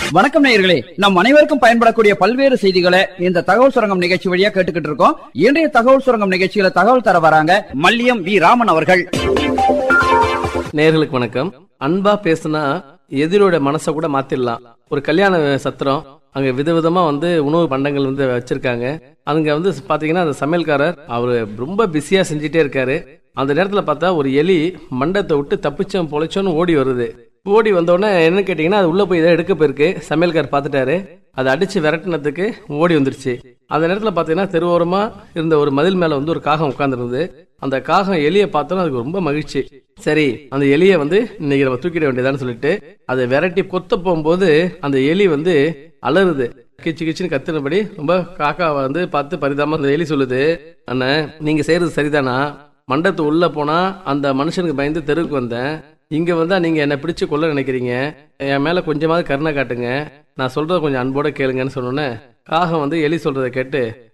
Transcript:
வணக்கம் நேயர்களே நம் அனைவருக்கும் பயன்படக்கூடிய பல்வேறு செய்திகளை இந்த தகவல் சுரங்கம் நிகழ்ச்சி வழியா கேட்டுக்கிட்டு இருக்கோம் இன்றைய தகவல் சுரங்கம் நிகழ்ச்சியில தகவல் தர வராங்க மல்லியம் வி ராமன் அவர்கள் நேர்களுக்கு வணக்கம் அன்பா பேசுனா எதிரோட மனசை கூட மாத்திடலாம் ஒரு கல்யாண சத்திரம் அங்க விதவிதமா வந்து உணவு பண்டங்கள் வந்து வச்சிருக்காங்க அங்க வந்து பாத்தீங்கன்னா அந்த சமையல்காரர் அவரு ரொம்ப பிஸியா செஞ்சுட்டே இருக்காரு அந்த நேரத்துல பார்த்தா ஒரு எலி மண்டத்தை விட்டு தப்பிச்சோம் பொழைச்சோன்னு ஓடி வருது ஓடி வந்த உடனே என்ன கேட்டீங்கன்னா அது உள்ள போய் ஏதோ எடுக்க போயிருக்கு சமையல்கார் பார்த்துட்டாரு அதை அடிச்சு விரட்டினதுக்கு ஓடி வந்துருச்சு அந்த நேரத்துல பாத்தீங்கன்னா தெருவோரமா இருந்த ஒரு மதில் மேல வந்து ஒரு காகம் உட்கார்ந்துருந்தது அந்த காகம் எலியை பார்த்தோன்னா அதுக்கு ரொம்ப மகிழ்ச்சி சரி அந்த எலியை வந்து இன்னைக்கு நம்ம தூக்கிட வேண்டியதான்னு சொல்லிட்டு அதை விரட்டி கொத்த போகும்போது அந்த எலி வந்து அலறுது கிச்சு கிச்சுன்னு கத்துனபடி ரொம்ப காக்காவை வந்து பார்த்து பரிதாம அந்த எலி சொல்லுது அண்ணன் நீங்க செய்யறது சரிதானா மண்டத்து உள்ள போனா அந்த மனுஷனுக்கு பயந்து தெருவுக்கு வந்தேன் இங்க வந்தா நீங்க என்ன பிடிச்சு கொல்ல நினைக்கிறீங்க என் மேல கொஞ்சமாவது கருணை காட்டுங்க நான் சொல்றத கொஞ்சம் அன்போட கேளுங்கன்னு சொன்னோன்னே காகம் வந்து எலி சொல்றதை கேட்டு